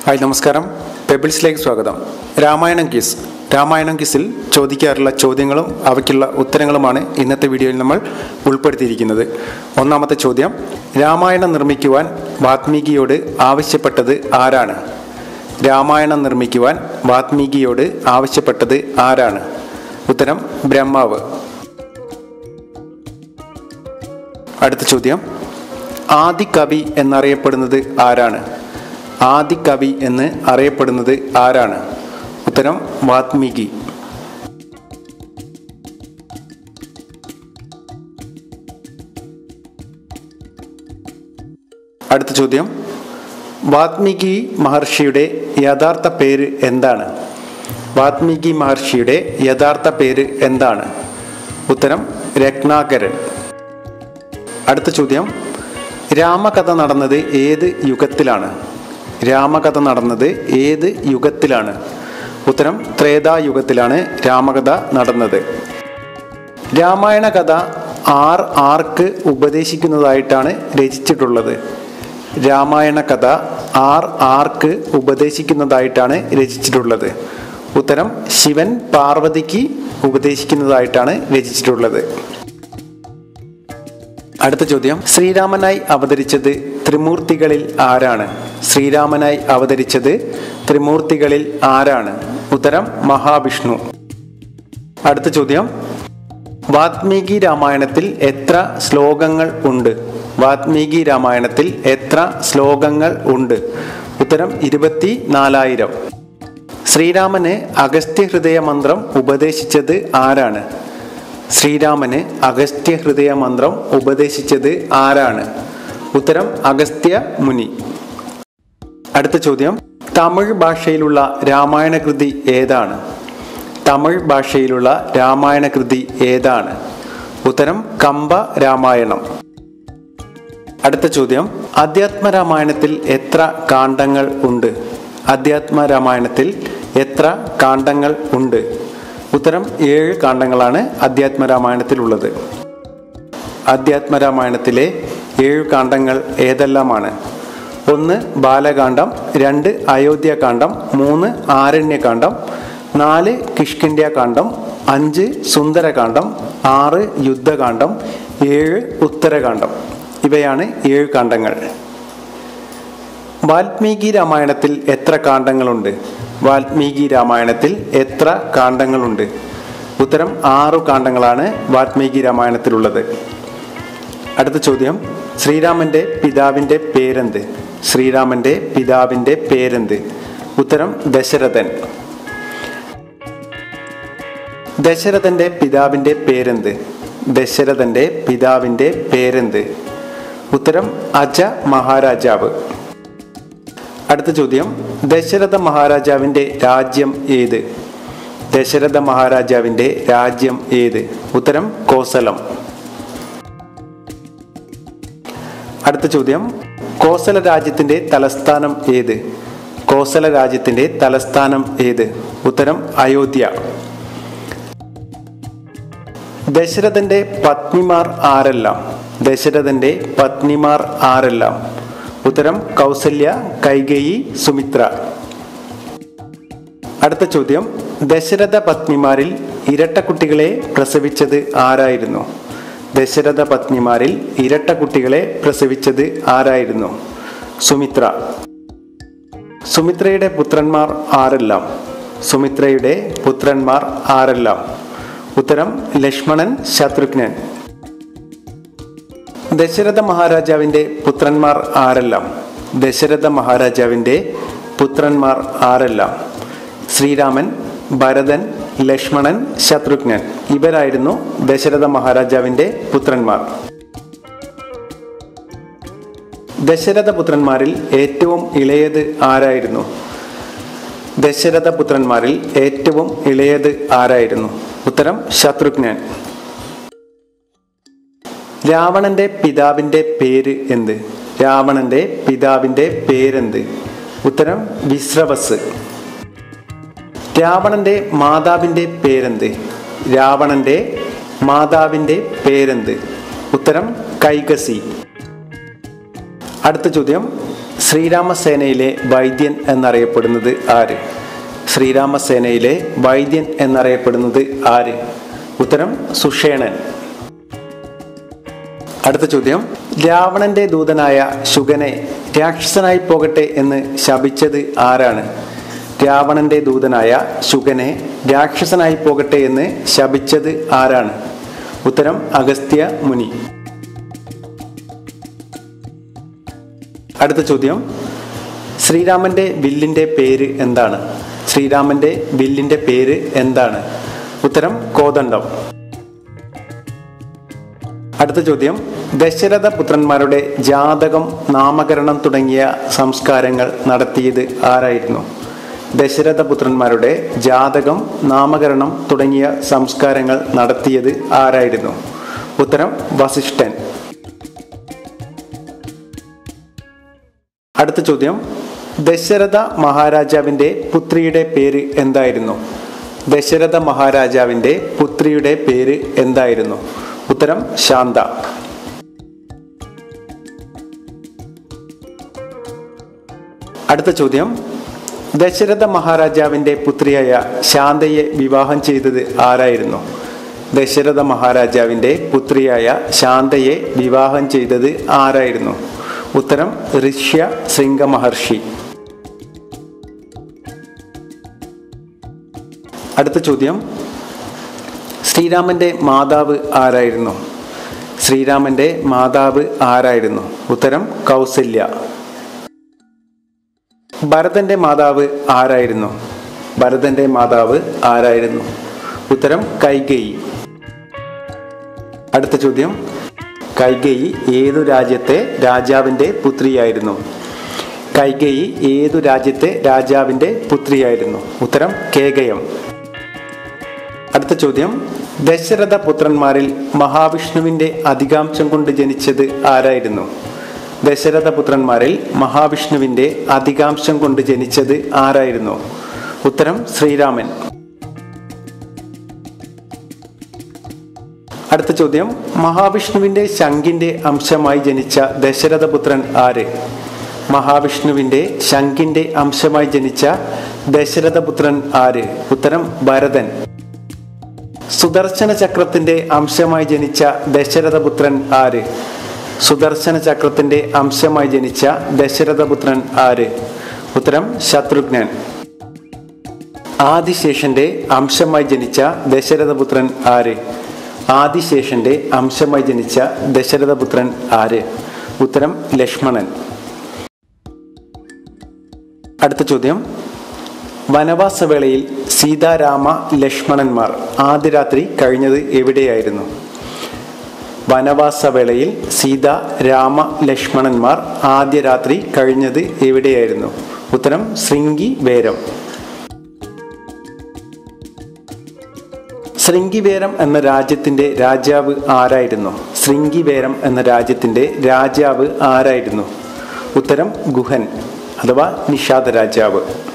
hi നമസ്കാരം പെബിൾസിലേക്ക് സ്വാഗതം രാമായണം ക്വിസ് രാമായണം ക്വിസിൽ ചോദിക്കാറുള്ള ചോദ്യങ്ങളും അവയ്ക്കുള്ള ഉത്തരങ്ങളുമാണ് ഇന്നത്തെ വീഡിയോയിൽ നമ്മൾ ഉൾപ്പെടുത്തിയിരിക്കുന്നത് ഒന്നാമത്തെ ചോദ്യം രാമായണം നിർമ്മിക്കുവാൻ വാത്മീകിയോട് ആവശ്യപ്പെട്ടത് ആരാണ് രാമായണം നിർമ്മിക്കുവാൻ വാത്മീകിയോട് ആവശ്യപ്പെട്ടത് ആരാണ് ഉത്തരം ബ്രഹ്മാവ് അടുത്ത ചോദ്യം ആദികവി എന്നറിയപ്പെടുന്നത് ആരാണ് ആദികവി എന്ന് അറിയപ്പെടുന്നത് ആരാണ് ഉത്തരം വാത്മീകി അടുത്ത ചോദ്യം വാത്മീകി മഹർഷിയുടെ യഥാർത്ഥ പേര് എന്താണ് വാത്മീകി മഹർഷിയുടെ യഥാർത്ഥ പേര് എന്താണ് ഉത്തരം രത്നാകരൻ അടുത്ത ചോദ്യം രാമകഥ നടന്നത് ഏത് യുഗത്തിലാണ് രാമകഥ നടന്നത് ഏത് യുഗത്തിലാണ് ഉത്തരം ത്രേതായുഗത്തിലാണ് രാമകഥ നടന്നത് രാമായണ കഥ ആർ ആർക്ക് ഉപദേശിക്കുന്നതായിട്ടാണ് രചിച്ചിട്ടുള്ളത് രാമായണ കഥ ആർ ആർക്ക് ഉപദേശിക്കുന്നതായിട്ടാണ് രചിച്ചിട്ടുള്ളത് ഉത്തരം ശിവൻ പാർവതിക്ക് ഉപദേശിക്കുന്നതായിട്ടാണ് രചിച്ചിട്ടുള്ളത് അടുത്ത ചോദ്യം ശ്രീരാമനായി അവതരിച്ചത് ത്രിമൂർത്തികളിൽ ആരാണ് ശ്രീരാമനായി അവതരിച്ചത് ത്രിമൂർത്തികളിൽ ആരാണ് ഉത്തരം മഹാവിഷ്ണു അടുത്ത ചോദ്യം വാത്മീകി രാമായണത്തിൽ എത്ര ശ്ലോകങ്ങൾ ഉണ്ട് വാത്മീകി രാമായണത്തിൽ എത്ര ശ്ലോകങ്ങൾ ഉണ്ട് ഉത്തരം ഇരുപത്തി നാലായിരം ശ്രീരാമന് അഗസ്ത്യ ഹൃദയ മന്ത്രം ഉപദേശിച്ചത് ആരാണ് ശ്രീരാമന് അഗസ്ത്യ ഹൃദയ മന്ത്രം ഉപദേശിച്ചത് ആരാണ് ഉത്തരം അഗസ്ത്യ മുനി അടുത്ത ചോദ്യം തമിഴ് ഭാഷയിലുള്ള രാമായണ കൃതി ഏതാണ് തമിഴ് ഭാഷയിലുള്ള രാമായണ കൃതി ഏതാണ് ഉത്തരം കമ്പ രാമായണം അടുത്ത ചോദ്യം അധ്യാത്മ രാമായണത്തിൽ എത്ര കാണ്ഡങ്ങൾ ഉണ്ട് അധ്യാത്മ രാമായണത്തിൽ എത്ര കാണ്ഡങ്ങൾ ഉണ്ട് ഉത്തരം ഏഴ് കാണ്ഡങ്ങളാണ് അധ്യാത്മ രാമായണത്തിലുള്ളത് അധ്യാത്മ രാമായണത്തിലെ ഏഴ് കാണ്ഡങ്ങൾ ഏതെല്ലാമാണ് ഒന്ന് ബാലകാന്ഡം രണ്ട് അയോധ്യകാന്ഡം മൂന്ന് ആരണ്യകാന്ഡം നാല് കിഷ്കിന്ധ്യാകാന്ഡം അഞ്ച് സുന്ദരകാന്ഡം ആറ് യുദ്ധകാന്ഡം ഏഴ് ഉത്തരകാന്ഡം ഇവയാണ് ഏഴ് കാണ്ഡങ്ങൾ വാൽമീകി രാമായണത്തിൽ എത്ര കാണ്ഡങ്ങളുണ്ട് വാൽമീകി രാമായണത്തിൽ എത്ര കാണ്ഡങ്ങളുണ്ട് ഉത്തരം ആറു കാണ്ഡങ്ങളാണ് വാൽമീകി രാമായണത്തിലുള്ളത് അടുത്ത ചോദ്യം ശ്രീരാമന്റെ പിതാവിന്റെ പേരെന്ത് ശ്രീരാമന്റെ പിതാവിന്റെ പേരെന്ത് ഉത്തരം ദശരഥൻ ദശരഥന്റെ പിതാവിന്റെ പേരെന്ത് ദശരഥന്റെ പിതാവിന്റെ പേരെന്ത് ഉത്തരം അജ മഹാരാജാവ് അടുത്ത ചോദ്യം ദശരഥ മഹാരാജാവിന്റെ രാജ്യം ഏത് ദശരഥ മഹാരാജാവിന്റെ രാജ്യം ഏത് ഉത്തരം കോസലം അടുത്ത ചോദ്യം കോസല രാജ്യത്തിന്റെ തലസ്ഥാനം ഏത് കോസല രാജ്യത്തിന്റെ തലസ്ഥാനം ഏത് ഉത്തരം അയോധ്യ ദശരഥന്റെ പത്നിമാർ ആരെല്ലാം ദശരഥന്റെ പത്നിമാർ ആരെല്ലാം ഉത്തരം കൗസല്യ കൈകേയി സുമിത്ര അടുത്ത ചോദ്യം ദശരഥ പത്നിമാരിൽ ഇരട്ടക്കുട്ടികളെ പ്രസവിച്ചത് ആരായിരുന്നു ദശരഥ പത്നിമാരിൽ ഇരട്ടക്കുട്ടികളെ പ്രസവിച്ചത് ആരായിരുന്നു സുമിത്ര സുമിത്രയുടെ പുത്രന്മാർ ആരെല്ലാം സുമിത്രയുടെ പുത്രന്മാർ ആരെല്ലാം ഉത്തരം ലക്ഷ്മണൻ ശത്രുഘ്നൻ ദശരഥ മഹാരാജാവിന്റെ പുത്രന്മാർ ആരെല്ലാം ദശരഥ മഹാരാജാവിന്റെ പുത്രന്മാർ ആരെല്ലാം ശ്രീരാമൻ ഭരതൻ ലക്ഷ്മണൻ ശത്രുഘ്നൻ ഇവരായിരുന്നു ദശരഥ മഹാരാജാവിന്റെ പുത്രന്മാർ ദശരഥ പുത്രന്മാരിൽ ഏറ്റവും ഇളയത് ആരായിരുന്നു ദശരഥ പുത്രന്മാരിൽ ഏറ്റവും ഇളയത് ആരായിരുന്നു ഉത്തരം ശത്രുഘ്നൻ രാവണന്റെ പിതാവിന്റെ പേര് എന്ത് രാവണന്റെ പിതാവിന്റെ പേരെന്ത് ഉത്തരം വിശ്രവസ് രാവണന്റെ മാതാവിന്റെ പേരെന്ത് രാവണന്റെ മാതാവിന്റെ പേരെന്ത് ഉത്തരം കൈകസി അടുത്ത ചോദ്യം ശ്രീരാമസേനയിലെ വൈദ്യൻ എന്നറിയപ്പെടുന്നത് ആര് ശ്രീരാമസേനയിലെ വൈദ്യൻ എന്നറിയപ്പെടുന്നത് ആര് ഉത്തരം സുഷേണൻ അടുത്ത ചോദ്യം രാവണന്റെ ദൂതനായ ശുഗനെ രാക്ഷസനായി പോകട്ടെ എന്ന് ശപിച്ചത് ആരാണ് രാവണന്റെ ദൂതനായ ശുഗനെ രാക്ഷസനായി പോകട്ടെ എന്ന് ശപിച്ചത് ആരാണ് ഉത്തരം അഗസ്ത്യ മുനി അടുത്ത ചോദ്യം ശ്രീരാമന്റെ വില്ലിന്റെ പേര് എന്താണ് ശ്രീരാമന്റെ വില്ലിന്റെ പേര് എന്താണ് ഉത്തരം കോദണ്ഡം അടുത്ത ചോദ്യം ദശരഥ പുത്രന്മാരുടെ ജാതകം നാമകരണം തുടങ്ങിയ സംസ്കാരങ്ങൾ നടത്തിയത് ആരായിരുന്നു ദശരഥ പുത്രന്മാരുടെ ജാതകം നാമകരണം തുടങ്ങിയ സംസ്കാരങ്ങൾ നടത്തിയത് ആരായിരുന്നു ഉത്തരം വസിഷ്ഠൻ അടുത്ത ചോദ്യം ദശരഥ മഹാരാജാവിന്റെ പുത്രിയുടെ പേര് എന്തായിരുന്നു ദശരഥ മഹാരാജാവിന്റെ പുത്രിയുടെ പേര് എന്തായിരുന്നു ഉത്തരം ശാന്ത അടുത്ത ചോദ്യം ദശരഥ മഹാരാജാവിന്റെ പുത്രിയായ ശാന്തയെ വിവാഹം ചെയ്തത് ആരായിരുന്നു ദശരഥ മഹാരാജാവിന്റെ പുത്രിയായ ശാന്തയെ വിവാഹം ചെയ്തത് ആരായിരുന്നു ഉത്തരം ഋഷ്യ ശൃംഗ മഹർഷി അടുത്ത ചോദ്യം ശ്രീരാമന്റെ മാതാവ് ആരായിരുന്നു ശ്രീരാമന്റെ മാതാവ് ആരായിരുന്നു ഉത്തരം കൗസല്യ ഭരതന്റെ മാതാവ് ആരായിരുന്നു ഭരതന്റെ മാതാവ് ആരായിരുന്നു ഉത്തരം കൈകേയി അടുത്ത ചോദ്യം കൈകേയി ഏതു രാജ്യത്തെ രാജാവിന്റെ പുത്രിയായിരുന്നു കൈകേയി ഏതു രാജ്യത്തെ രാജാവിന്റെ പുത്രിയായിരുന്നു ഉത്തരം കേകയം അടുത്ത ചോദ്യം ദശരഥ പുത്രന്മാരിൽ മഹാവിഷ്ണുവിന്റെ അധികാംശം കൊണ്ട് ജനിച്ചത് ആരായിരുന്നു ദശരഥ പുത്രന്മാരിൽ മഹാവിഷ്ണുവിന്റെ അധികാംശം കൊണ്ട് ജനിച്ചത് ആരായിരുന്നു ഉത്തരം ശ്രീരാമൻ അടുത്ത ചോദ്യം മഹാവിഷ്ണുവിന്റെ ശംഖിന്റെ അംശമായി ജനിച്ച ദശരഥപുത്രൻ ആര് മഹാവിഷ്ണുവിന്റെ ശംഖിന്റെ അംശമായി ജനിച്ച ദശരഥപുത്രൻ ആര് ഉത്തരം ഭരതൻ സുദർശന ചക്രത്തിന്റെ അംശമായി ജനിച്ച ദശരഥപുത്രൻ ആര് സുദർശന ചക്രത്തിന്റെ അംശമായി ജനിച്ച ദശരഥപുത്രൻ ആര് ഉത്തരം ശത്രുഘ്നൻ ആദിശേഷന്റെ അംശമായി ജനിച്ച ദശരഥപുത്രൻ ആര് ആദിശേഷന്റെ അംശമായി ജനിച്ച ദശരഥപുത്രൻ ആര് ഉത്തരം ലക്ഷ്മണൻ അടുത്ത ചോദ്യം വനവാസവേളയിൽ സീതാരാമ ലക്ഷ്മണന്മാർ ആദ്യ രാത്രി കഴിഞ്ഞത് എവിടെയായിരുന്നു വനവാസവേളയിൽ സീത രാമ ലക്ഷ്മണന്മാർ ആദ്യ രാത്രി കഴിഞ്ഞത് എവിടെയായിരുന്നു ഉത്തരം ശൃംഗി വേരം ശൃംഗിവേരം എന്ന രാജ്യത്തിന്റെ രാജാവ് ആരായിരുന്നു ശൃംഗിവേരം എന്ന രാജ്യത്തിന്റെ രാജാവ് ആരായിരുന്നു ഉത്തരം ഗുഹൻ അഥവാ നിഷാദ രാജാവ്